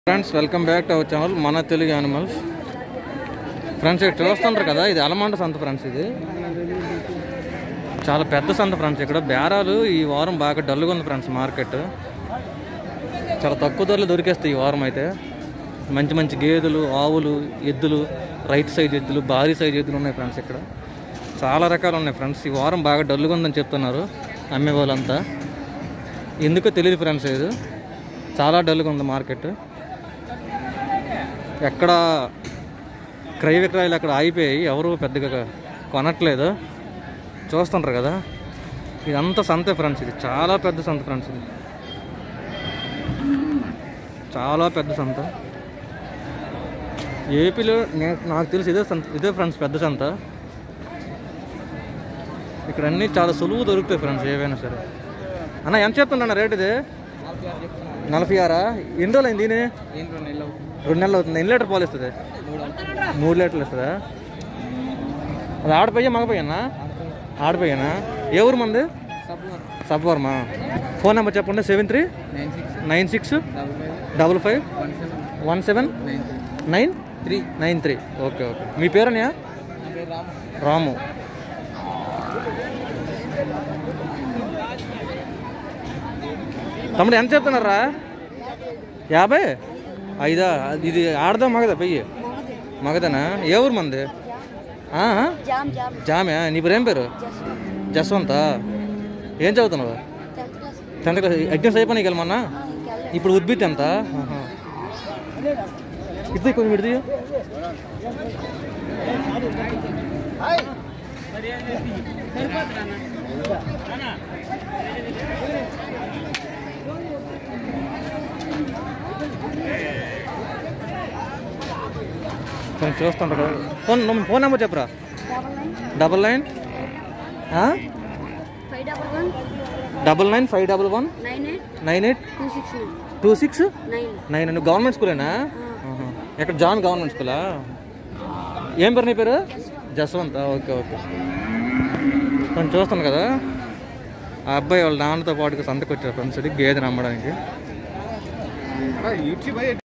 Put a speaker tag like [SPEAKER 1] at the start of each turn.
[SPEAKER 1] Friends welcome back to our channel మన Telugu animals friends ఇక్కడ చూస్తుంటారు కదా ఇది అలమండ సంత ఫ్రెండ్స్ ఇది చాలా పెద్ద సంత ఫ్రెండ్స్ ఇక్కడ బేరాలు ఈ వారం బాగా డల్గా ఉంది ఫ్రెండ్స్ మార్కెట్ చాలా తక్కువ ధరలు దొరికేస్తాయి ఈ వారం అయితే మంచి మంచి గేదెలు ఆవులు ఎద్దులు రైట్ సైజ్ ఎద్దులు భారీ సైజ్ ఎద్దులు ఉన్నాయి ఫ్రెండ్స్ ఇక్కడ చాలా రకాలు ఉన్నాయి ఫ్రెండ్స్ ఈ వారం బాగా డల్గా ఉందని చెప్తున్నారు అమ్మే వాళ్ళంతా ఎందుకో తెలియదు ఫ్రెండ్స్ ఇది చాలా డల్గా ఉంది మార్కెట్ ఎక్కడ క్రయ విక్రయాలు అక్కడ ఆగిపోయాయి ఎవరు పెద్దగా కొనట్లేదు చూస్తుంటారు కదా ఇదంతా సంతే ఫ్రెండ్స్ ఇది చాలా పెద్ద సంత ఫ్రెండ్స్ ఇది చాలా పెద్ద సంత ఏపీలో నేను నాకు తెలిసి ఇదే సంత ఇదే ఫ్రెండ్స్ పెద్ద సంత ఇక్కడ అన్నీ చాలా సులువు దొరుకుతాయి ఫ్రెండ్స్ ఏవైనా సరే అన్న ఎంత చెప్తున్నా రేట్ ఇది నలభై ఆరా ఎన్ని రోజులు అయింది దీని రెండు నెలలు అవుతుంది ఎన్ని లీటర్ పాలు ఇస్తుంది మూడు లీటర్లు ఇస్తుందా అది ఆడపోయా మగపోయానా ఆడపోయానా ఏ ఊరు మంది సబ్వర్మా ఫోన్ నెంబర్ చెప్పండి seven three nine six double five one seven nine three nine three okay okay మీ పేరునా రాము తమ్ముడు ఎంత చెప్తున్నారా యాభై ఐదా ఇది ఆడదా మగదా పెయ్యి మగదనా ఏ ఊరు మంది ఆ?
[SPEAKER 2] జామ్ జామ్
[SPEAKER 1] జామే నీ పేరు ఏం పేరు జస్వంత ఏం చదువుతున్నావు
[SPEAKER 2] tenth class
[SPEAKER 1] tenth class exams అయిపోయినాయి కదా మొన్న
[SPEAKER 2] ఇంకెళ్ళలేదు
[SPEAKER 1] ఇప్పుడు ఉద్భిత్ ఎంత ఆహా. ఇది కొంచెం విడిది కొంచెం చూస్తుంటా కదా ఫోన్ నువ్వు ఫోన్ నెంబర్ చెప్పరా
[SPEAKER 2] double nine
[SPEAKER 1] double nine
[SPEAKER 2] five double one
[SPEAKER 1] double nine five double one
[SPEAKER 2] nine eight
[SPEAKER 1] nine eight
[SPEAKER 2] two six nine
[SPEAKER 1] two six
[SPEAKER 2] nine
[SPEAKER 1] nine నువ్వు గవర్నమెంట్ స్కూలేనా ఆహా. ఎక్కడ జాన్ గవర్నమెంట్ స్కూలా ఏం పేరు నీ పేరు జస్వంత్ ఓకే ఓకే కొంచెం చూస్తాను కదా ఆ అబ్బాయి వాళ్ళ నాన్నతో పాటుగా సంతకు వచ్చారు ఫ్రెండ్స్ ఇది గేదెని అమ్మడానికి